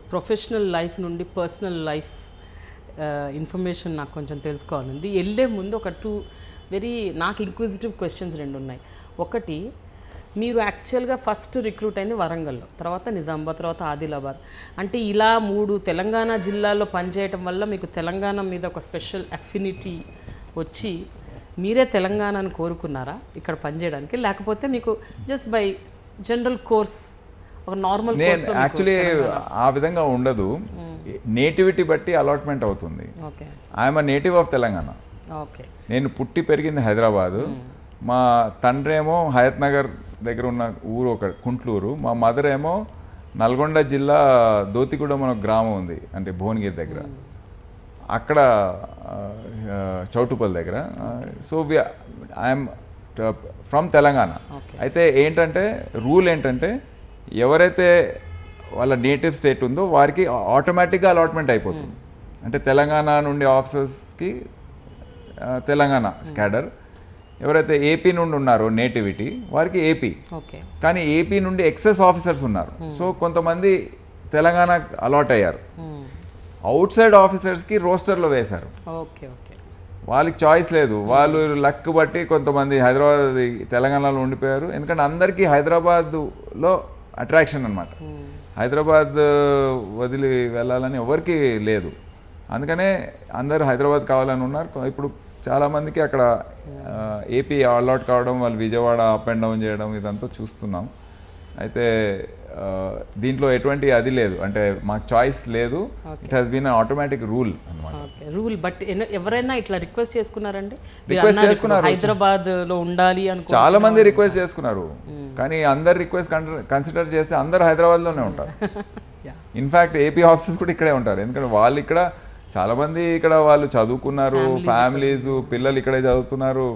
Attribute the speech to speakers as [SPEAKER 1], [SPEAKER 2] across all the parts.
[SPEAKER 1] Professional life నుండి personal life information నాకు కొంచెం తెలుసుకోవాలండి వెళ్ళే ముందు ఒక టూ వెరీ నాకు ఇంక్విజిటివ్ క్వశ్చన్స్ రెండు ఉన్నాయి ఒకటి మీరు యాక్చువల్గా ఫస్ట్ రిక్రూట్ అయింది వరంగల్లో తర్వాత నిజామాబాద్ తర్వాత ఆదిలాబాద్ అంటే ఇలా మూడు తెలంగాణ జిల్లాల్లో పనిచేయటం వల్ల మీకు తెలంగాణ మీద ఒక స్పెషల్ అఫినిటీ వచ్చి మీరే తెలంగాణను కోరుకున్నారా ఇక్కడ పనిచేయడానికి లేకపోతే మీకు జస్ట్ బై జనరల్ కోర్స్ ఒక నార్మల్
[SPEAKER 2] నేను యాక్చువల్లీ ఆ విధంగా ఉండదు నేటివిటీ బట్టి అలాట్మెంట్ అవుతుంది
[SPEAKER 1] okay
[SPEAKER 2] I'm native of Telangana
[SPEAKER 1] okay
[SPEAKER 2] నేను పుట్టి పెరిగింది హైదరాబాదు మా తండ్రి ఏమో హయత్ నగర్ దగ్గర ఉన్న ఊరు ఒక కుంట్లూరు మా మదర్ ఏమో నల్గొండ జిల్లా దోతిగూడెం అనే ఒక గ్రామం ఉంది అంటే భువనగిరి దగ్గర అక్కడ ఆ, ఆ, చౌటుపల్లి దగ్గర so we I'm from Telangana అయితే ఏంటంటే రూల్ ఏంటంటే ఎవరైతే వాళ్ళ నేటివ్ స్టేట్ ఉందో వారికి ఆటోమేటిక్గా అలాట్మెంట్ అయిపోతుంది అంటే తెలంగాణ నుండి ఆఫీసర్స్కి తెలంగాణ స్కాడర్ ఎవరైతే ఏపీ నుండి ఉన్నారో నేటివిటీ వారికి ఏపీ
[SPEAKER 1] ఓకే
[SPEAKER 2] కానీ ఏపీ నుండి ఎక్సెస్ ఆఫీసర్స్ ఉన్నారు సో కొంతమంది తెలంగాణ అలాట్ అయ్యారు అవుట్ సైడ్ ఆఫీసర్స్కి రోస్టర్లో వేశారు
[SPEAKER 1] ఓకే ఓకే
[SPEAKER 2] వాళ్ళకి చాయిస్ లేదు వాళ్ళు లక్ బట్టి కొంతమంది హైదరాబాద్ తెలంగాణలో ఉండిపోయారు ఎందుకంటే అందరికీ హైదరాబాద్లో అట్రాక్షన్ అనమాట హైదరాబాద్ వదిలి వెళ్ళాలని ఎవరికి లేదు అందుకనే అందరూ హైదరాబాద్ కావాలని ఉన్నారు ఇప్పుడు చాలామందికి అక్కడ ఏపీ ఆల్అౌట్ కావడం వాళ్ళు విజయవాడ అప్ అండ్ డౌన్ చేయడం ఇదంతా చూస్తున్నాం అయితే ఆ, దీంట్లో ఎటువంటి అది లేదు అంటే మాకు చాయిస్ లేదు it has been automatic rule అనమాట
[SPEAKER 1] ఓకే రూల్ బట్ ఎవరైనా ఇట్లా రిక్వెస్ట్ చేసుకున్నారండి మీరు
[SPEAKER 2] Request
[SPEAKER 1] అన్నారు ఇప్పుడు
[SPEAKER 2] చేసుకున్నారు.
[SPEAKER 1] హైదరాబాద్ లో ఉండాలి అనుకో
[SPEAKER 2] చాలా మంది రిక్వెస్ట్ చేసుకున్నారు కానీ అందరు రిక్వెస్ట్ కన్సిడర్ చేస్తే అందరు హైదరాబాద్లోనే ఉంటారు
[SPEAKER 1] Yeah.
[SPEAKER 2] ఇన్ఫాక్ట్ ఏపీ ఆఫీసర్స్ కూడా ఇక్కడే ఉంటారు ఎందుకంటే వాళ్ళు ఇక్కడ చాలా మంది ఇక్కడ వాళ్ళు చదువుకున్నారు ఫ్యామిలీస్ పిల్లలు ఇక్కడే చదువుతున్నారు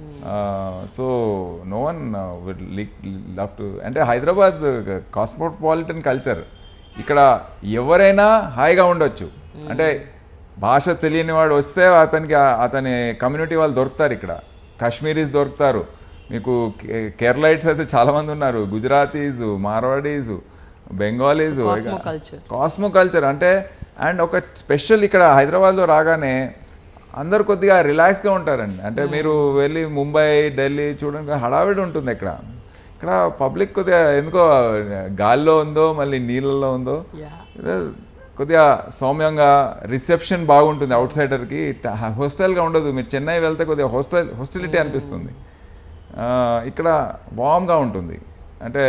[SPEAKER 2] so no one love to అంటే హైదరాబాద్ కాస్మోపాలిటన్ కల్చర్ ఇక్కడ ఎవరైనా హాయిగా ఉండొచ్చు అంటే భాష తెలియని వాడు వస్తే అతనికి ఆ- అతని కమ్యూనిటీ వాళ్ళు దొరుకుతారు ఇక్కడ కాశ్మీరీస్ దొరుకుతారు మీకు కే- కేరళైట్స్ అయితే చాలామంది ఉన్నారు Gujaratis Marwaris Bengalis
[SPEAKER 1] Cosmo culture.
[SPEAKER 2] Cosmo culture అంటే అండ్ ఒక స్పెషల్ ఇక్కడ హైదరాబాద్లో రాగానే అందరు కొద్దిగా రిలాక్స్గా ఉంటారండి అంటే మీరు వెళ్ళి ముంబై ఢిల్లీ చూడండి హడావిడి ఉంటుంది ఇక్కడ ఇక్కడ పబ్లిక్ కొద్దిగా ఎందుకో గాల్లో ఉందో మళ్ళీ నీళ్ళల్లో ఉందో
[SPEAKER 1] Yeah.
[SPEAKER 2] ఏదో కొద్దిగా సౌమ్యంగా రిసెప్షన్ బాగుంటుంది అవుట్ సైడర్కి హోస్టల్గా ఉండదు మీరు చెన్నై వెళ్తే కొద్దిగా హోస్టల్ హోస్టిలిటీ అనిపిస్తుంది ఆ, ఇక్కడ వామ్గా ఉంటుంది అంటే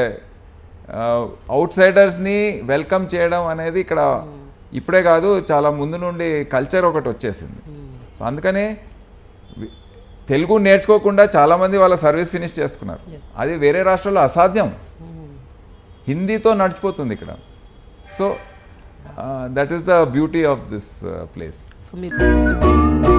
[SPEAKER 2] అవుట్ సైడర్స్ని వెల్కమ్ చేయడం అనేది ఇక్కడ ఇప్పుడే కాదు చాలా ముందు నుండి కల్చర్ ఒకటి వచ్చేసింది సో అందుకని వి- తెలుగు నేర్చుకోకుండా చాలామంది వాళ్ళ సర్వీస్ ఫినిష్ చేసుకున్నారు
[SPEAKER 1] Yes.
[SPEAKER 2] అది వేరే రాష్ట్రాల్లో అసాధ్యం హిందీతో నడిచిపోతుంది ఇక్కడ so that is the beauty of this place
[SPEAKER 1] so మీరు